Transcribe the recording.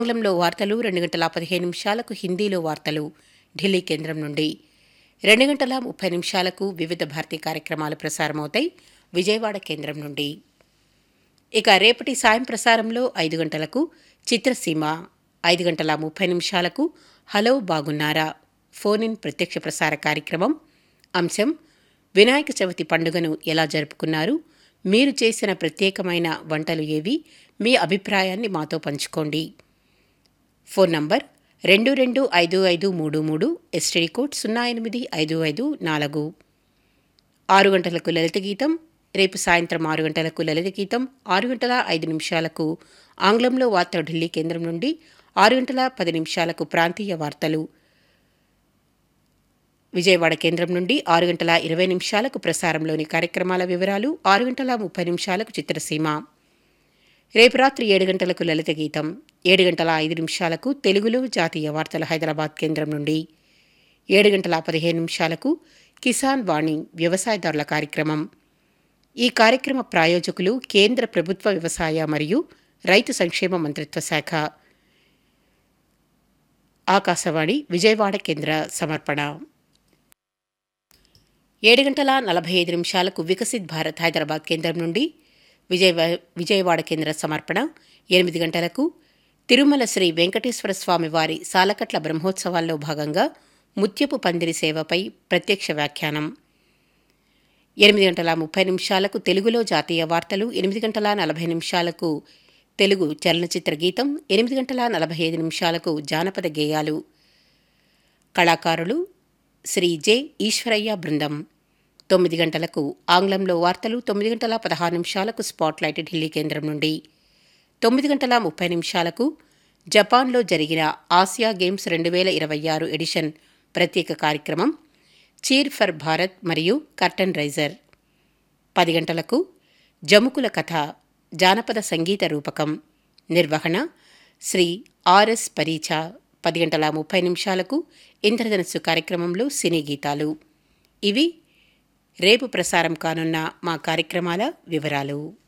ఆంగ్లంలో వార్తలు రెండు గంటల పదిహేను నిమిషాలకు హిందీలో వార్తలు ఢిల్లీ కేంద్రం నుండి రెండు గంటల ముప్పై నిమిషాలకు వివిధ భారతీ కార్యక్రమాలు ప్రసారమవుతాయి విజయవాడ కేంద్రం నుండి ఇక రేపటి సాయం ప్రసారంలో ఐదు గంటలకు చిత్రసీమ ఐదు గంటల ముప్పై నిమిషాలకు హలో బాగున్నారా ఫోన్ ఇన్ ప్రత్యక్ష ప్రసార కార్యక్రమం అంశం వినాయక చవితి పండుగను ఎలా జరుపుకున్నారు మీరు చేసిన ప్రత్యేకమైన వంటలు ఏవి మీ అభిప్రాయాన్ని మాతో పంచుకోండి ఫోన్ నంబర్ రెండు రెండు ఐదు ఐదు మూడు మూడు ఎస్టీడీ కోడ్ సున్నా ఎనిమిది ఐదు ఐదు నాలుగు ఆరు గంటలకు లలిత గీతం రేపు సాయంత్రం ఆరు గంటలకు లలిత గీతం ఆరు గంటల ఐదు నిమిషాలకు ఆంగ్లంలో వార్త ఢిల్లీ కేంద్రం నుండి ఆరు గంటల పది నిమిషాలకు ప్రాంతీయ వార్తలు విజయవాడ కేంద్రం నుండి ఆరు గంటల ఇరవై నిమిషాలకు ప్రసారంలోని కార్యక్రమాల వివరాలు ఆరు గంటల ముప్పై నిమిషాలకు చిత్రసీమ రేపు రాత్రి ఏడు గంటలకు లలిత గీతం ఏడు గంటల ఐదు నిమిషాలకు తెలుగులో జాతీయ వార్తల హైదరాబాద్ కేంద్రం నుండి ఏడు గంటల పదిహేను నిమిషాలకు కిసాన్ వాణి వ్యవసాయదారుల కార్యక్రమం ఈ కార్యక్రమ ప్రాయోజకులు కేంద్ర ప్రభుత్వ వ్యవసాయ మరియు రైతు సంక్షేమ మంత్రిత్వ శాఖ ఆకాశవాణి విజయవాడ కేంద్ర సమర్పణ ఏడు గంటల నలభై ఐదు నిమిషాలకు వికసిత్ భారత్ హైదరాబాద్ కేంద్రం నుండి విజయవ విజయవాడ కేంద్ర సమర్పణ ఎనిమిది గంటలకు తిరుమల శ్రీ వెంకటేశ్వర స్వామి వారి సాలకట్ల బ్రహ్మోత్సవాల్లో భాగంగా ముత్యపు పందిరి సేవపై ప్రత్యక్ష వ్యాఖ్యానం ఎనిమిది గంటల ముప్పై నిమిషాలకు తెలుగులో జాతీయ వార్తలు ఎనిమిది గంటల నలభై నిమిషాలకు తెలుగు చలనచిత్ర గీతం ఎనిమిది గంటల నలభై ఐదు నిమిషాలకు జానపద గేయాలు కళాకారులు శ్రీ జె ఈశ్వరయ్య బృందం తొమ్మిది గంటలకు ఆంగ్లంలో వార్తలు తొమ్మిది గంటల పదహారు నిమిషాలకు స్పాట్లైట్ ఢిల్లీ కేంద్రం నుండి తొమ్మిది గంటల ముప్పై నిమిషాలకు జపాన్లో జరిగిన ఆసియా గేమ్స్ రెండు వేల ఇరవై ఆరు ఎడిషన్ ప్రత్యేక కార్యక్రమం చీర్ ఫర్ భారత్ మరియు కర్టన్ రైజర్ పది గంటలకు జముకుల కథ జానపద సంగీత రూపకం నిర్వహణ శ్రీ ఆర్ఎస్ పరీచ పది గంటల ముప్పై నిమిషాలకు ఇంద్రధనస్సు కార్యక్రమంలో సినీ గీతాలు ఇవి రేపు ప్రసారం కానున్న మా కార్యక్రమాల వివరాలు